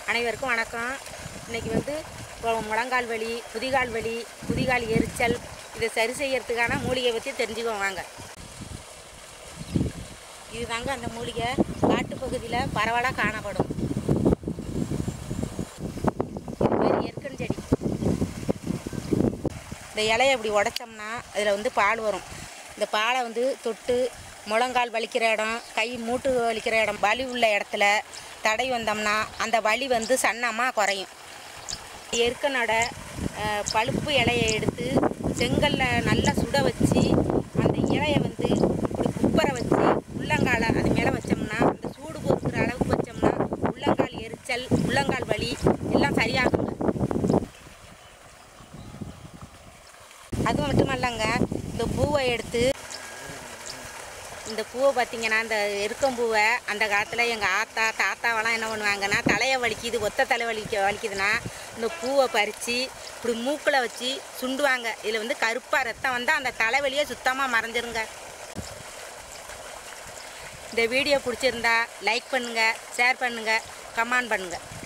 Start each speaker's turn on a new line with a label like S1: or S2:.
S1: அனைவருக்கும் வணக்கம் இன்னைக்கு வந்து கொ- முழங்கால் வலி குதிகால் வலி குதிகால் எரிச்சல் இதை சரி செய்யறதுக்கான மூலிகை பற்றி தெரிஞ்சுக்குவோம் வாங்க இதுதாங்க அந்த மூலிகை காட்டுப்பகுதியில் பரவலாக காணப்படும் இது பேர் எருக்கன் செடி இந்த இலையை இப்படி உடைச்சோம்னா அதில் வந்து பால் வரும் இந்த பாலை வந்து தொட்டு முழங்கால் வலிக்கிற இடம் கை மூட்டு வலிக்கிற இடம் வலி உள்ள இடத்துல தடை வந்தோம்னா அந்த வலி வந்து சன்னமாக குறையும் எருக்கனோட அஹ், பழுப்பு இலையை எடுத்து செங்கல்ல நல்லா சுட வச்சு அந்த இலையை வந்து இப்படி குப்பரை வச்சு உள்ளங்காலை அது மேலே வச்சோம்னா அந்த சூடு பொறுக்கிற அளவுக்கு வச்சோம்னா உள்ளங்கால் எரிச்சல் உள்ளங்கால் வலி எல்லாம் சரியாகுங்க அது மட்டும் இல்லைங்க இந்த பூவை எடுத்து இந்த பூவை பார்த்தீங்கன்னா இந்த எருக்கம்பூவை அந்த காலத்தில் எங்கள் ஆத்தா தாத்தாவெல்லாம் என்ன பண்ணுவாங்கன்னா தலையை வலிக்குது ஒத்த தலை வலிக்க வலிக்குதுன்னா இந்த பூவை பறித்து இப்படி மூக்கில் வச்சு சுண்டுவாங்க இதில் வந்து கருப்பாக ரத்தம் வந்தால் அந்த தலைவலியே சுத்தமாக மறைஞ்சிருங்க இந்த வீடியோ பிடிச்சிருந்தா லைக் பண்ணுங்கள் ஷேர் பண்ணுங்கள் கமெண்ட் பண்ணுங்கள்